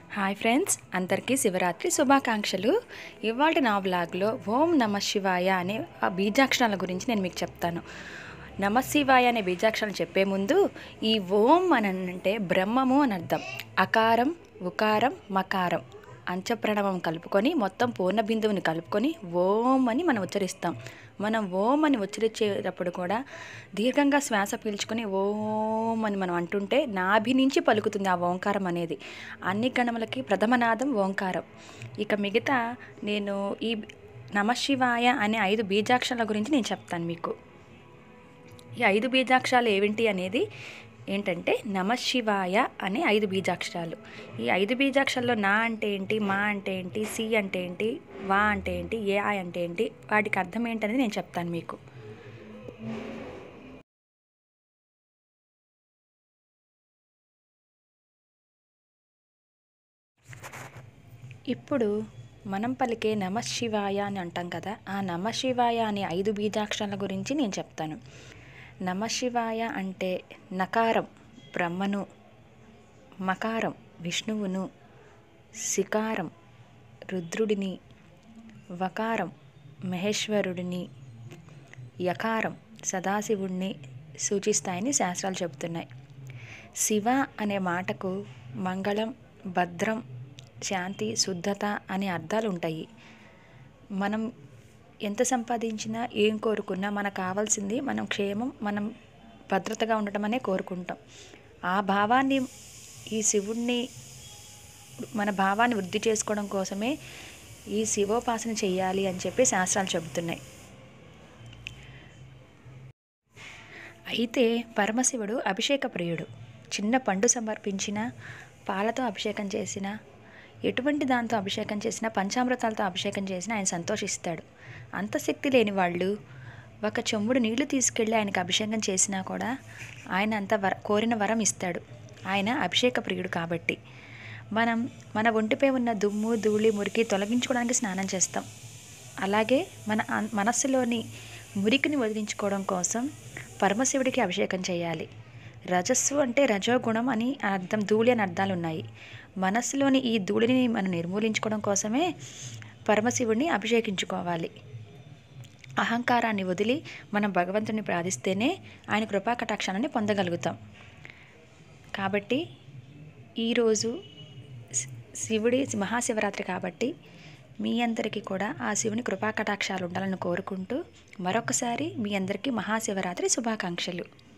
hi friends అందరికీ శివరాత్రి శుభాకాంక్షలు ఇవాళ నా వ్లాగ్లో ఓం నమ శివాయ అనే ఆ బీజాక్షరాల గురించి నేను మీకు చెప్తాను నమ శివాయ అనే బీజాక్షరాలు చెప్పే ముందు ఈ ఓం అని అంటే బ్రహ్మము అని అర్థం అకారం ఉకారం మకారం అంచప్రణవం కలుపుకొని మొత్తం పూర్ణ బిందువుని కలుపుకొని ఓం అని మనం ఉచ్చరిస్తాం మనం ఓం అని ఉచ్చరించేటప్పుడు కూడా దీర్ఘంగా శ్వాస పీల్చుకొని ఓం అని మనం అంటుంటే నాభి నుంచి పలుకుతుంది ఆ ఓంకారం అనేది అన్ని గణములకి ప్రథమనాదం ఓంకారం ఇక మిగతా నేను ఈ నమశివాయ అనే ఐదు బీజాక్షరాల గురించి నేను చెప్తాను మీకు ఈ ఐదు బీజాక్షరాలు ఏమిటి అనేది ఏంటంటే నమశివాయ అనే ఐదు బీజాక్షరాలు ఈ ఐదు బీజాక్షరాల్లో నా అంటే ఏంటి మా అంటే ఏంటి సి అంటే ఏంటి వా అంటే ఏంటి ఏ ఆ అంటే ఏంటి వాటికి అర్థం ఏంటనేది నేను చెప్తాను మీకు ఇప్పుడు మనం పలికే నమశివాయ అని అంటాం కదా ఆ నమశివాయ అనే ఐదు బీజాక్షరాల గురించి నేను చెప్తాను నమశివాయ అంటే నకారం బ్రహ్మను మకారం విష్ణువును సికారం రుద్రుడిని వకారం మహేశ్వరుడిని యకారం సదాశివుడిని సూచిస్తాయని శాస్త్రాలు చెబుతున్నాయి శివ అనే మాటకు మంగళం భద్రం శాంతి శుద్ధత అనే అర్థాలు ఉంటాయి మనం ఎంత సంపాదించినా ఏం కోరుకున్నా మనకు కావాల్సింది మనం క్షేమం మనం భద్రతగా ఉండటం అనే కోరుకుంటాం ఆ భావాన్ని ఈ శివుణ్ణి మన భావాన్ని వృద్ధి చేసుకోవడం కోసమే ఈ శివోపాసన చేయాలి అని చెప్పి శాస్త్రాలు చెబుతున్నాయి అయితే పరమశివుడు అభిషేక ప్రియుడు చిన్న పండు సమర్పించిన పాలతో అభిషేకం చేసిన ఎటువంటి దాంతో అభిషేకం చేసినా పంచామృతాలతో అభిషేకం చేసినా ఆయన సంతోషిస్తాడు అంత శక్తి లేని వాళ్ళు ఒక చెంబుడు నీళ్లు తీసుకెళ్ళి ఆయనకు అభిషేకం చేసినా కూడా ఆయన అంత వర కోరిన వరం ఇస్తాడు ఆయన అభిషేక ప్రియుడు కాబట్టి మనం మన ఒంటిపై ఉన్న దుమ్ము ధూళి మురికి తొలగించుకోవడానికి స్నానం చేస్తాం అలాగే మన అన్- మనస్సులోని మురికిని వదిలించుకోవడం కోసం పరమశివుడికి అభిషేకం చేయాలి రజస్సు అంటే రజోగుణం అని అర్థం ధూళి అని అర్థాలు ఉన్నాయి మనస్సులోని ఈ ధూళిని మనం నిర్మూలించుకోవడం కోసమే పరమశివుడిని అభిషేకించుకోవాలి అహంకారాన్ని వదిలి మనం భగవంతుని ప్రార్థిస్తేనే ఆయన కృపా కటాక్షాన్ని పొందగలుగుతాం కాబట్టి ఈరోజు శి- శివుడి మహాశివరాత్రి కాబట్టి మీ అందరికీ కూడా ఆ శివుని కృపా కటాక్షాలు ఉండాలని కోరుకుంటూ మరొకసారి మీ అందరికీ మహాశివరాత్రి శుభాకాంక్షలు